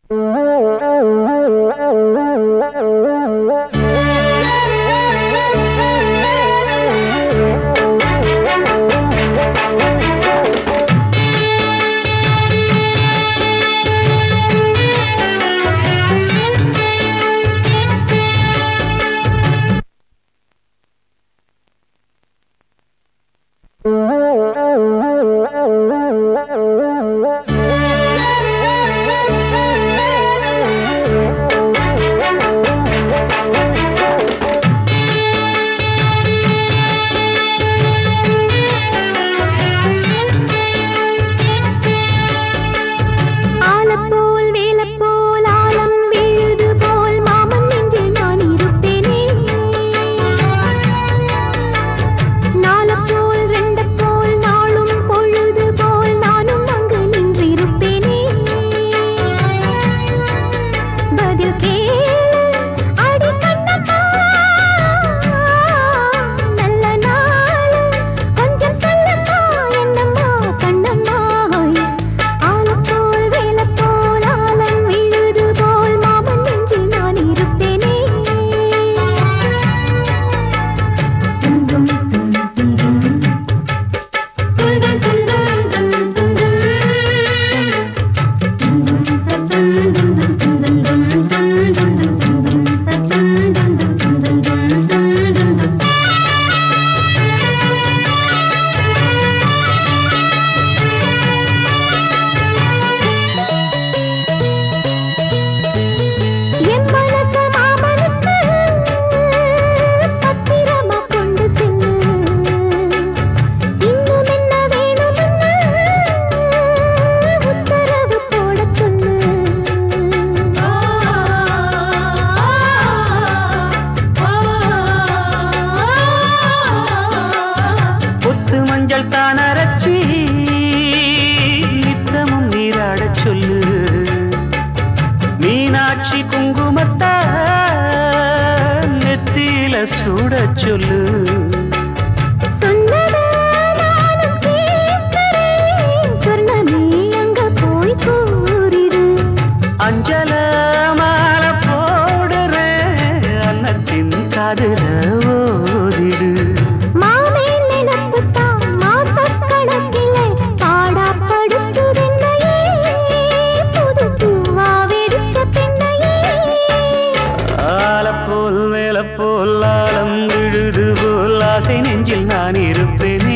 ஆலப்போல் வேலப்போல் ஆலம் விழுது போல் மாமன் நெஞ்சில் நான் இருப்பேனே நாலப்போல் ரெண்டப்போல் நாளும் பொழுது போல் நானும் அங்கு நின்றிருப்பேனே பதில் கேளு அடி கண்ணம்மா நல்ல நாள் கொஞ்சம் சொல்லம்மா என்னம்மா கண்ணம்மா ஆலப்போல் வேலப்போல் ஆலம் விழுது போல் மாமன் நெஞ்சில் நான் இருப்பேனே துந்தும் துந்தும் துந்தும் துந்தும் துந்தும் என் மனச மாமனுக்கு பத்திரமா கொண்டு செல்லு இன்னும் என்ன வேணும்னு உத்தரவு போடச் சொல்லு பொத்து மஞ்சள் தான் அரைச்சி நித்தமும் நீராடச் சொல்லு மீனாட்சி குங்குமத்தா நெத்தியில சூடச் சொல்லு சொன்னதை நானும் கேட்கிறேன். சொர்ணமே அங்க போய் கூறிடு அஞ்சல மாலை போடுறேன் அன்னத்தின் காதுல ஓதிடு மாமே நினப்புத்தான் மாசக்கணக்கிலே பாடாப்படுத்துதென்னையே புது பூவா வெடிச்ச பெண்ணையே ஆலப்போல் மேலப்போல் ஆலம் விழுது போல் ஆசை நெஞ்சில் நான் இருப்பேனே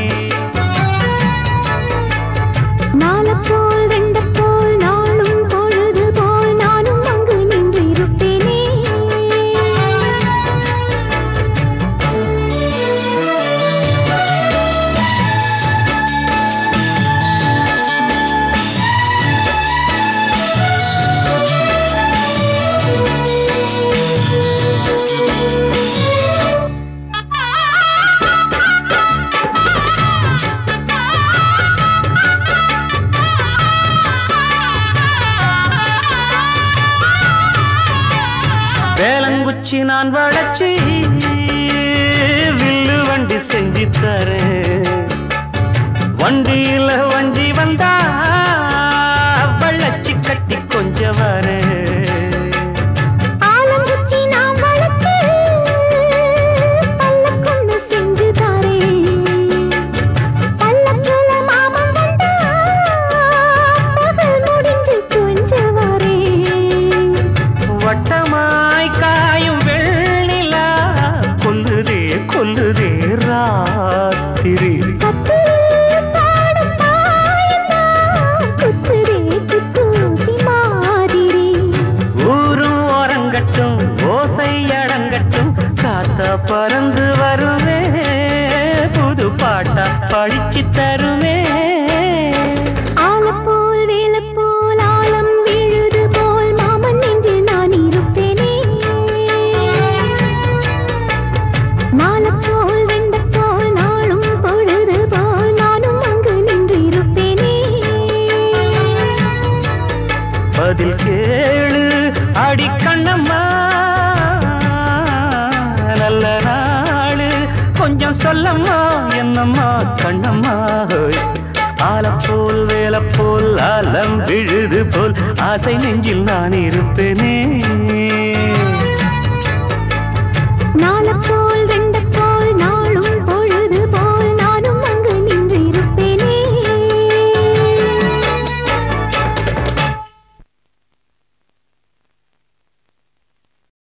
நாலப்போல் ரெண்டப்போல் நாளும் பொழுது போல் நானும் அங்கு நின்று இருப்பேனே வேலங்குச்சி நான் வளச்சி வில்லு வண்டி செஞ்சு தரேன் வண்டியில வஞ்சி வந்தா வள்ளச்சி கட்டி கொஞ்சம் வரேன் ஆலங்குச்சி நாம் வளர்த்து பல்லக்கொண்டு செஞ்சு தாரேன் பல்லக்குல மாமன் வந்தா பகல் முடிஞ்சு கொஞ்சம் வரேன் வட்டமாய் காயும் வெள்ளிலா கொல்லுதே கொல்லுதே ராத்திரி கத்திரில் பாடும் பாயெல்லாம் குத்துதே குத்தூசி மாதிரி ஊரும் ஓரங்கட்டும் ஓசை அடங்கட்டும் காத்தா பறந்து வருவே புது பாட்டா படிச்சு தருவே ஆலப்போல் வேலப்போல் ஆலம் விழுது போல் மாமன் நெஞ்சில் நான் இருப்பேனே நாலப்போல் வெண்டப்போல் நாளும் பொழுது போல் நானும் அங்கு நின்று இருப்பேனே பதில் கேளு அடி கண்ணம்மா நல்ல நாளு கொஞ்சம் சொல்லம்மா என்னம்மா கண்ணம்மா ஹோய். ஆலப்போல் வேலப்போல் ஆலம் விழுது போல் ஆசை நெஞ்சில் நான் இருப்பேனே நாளப்போ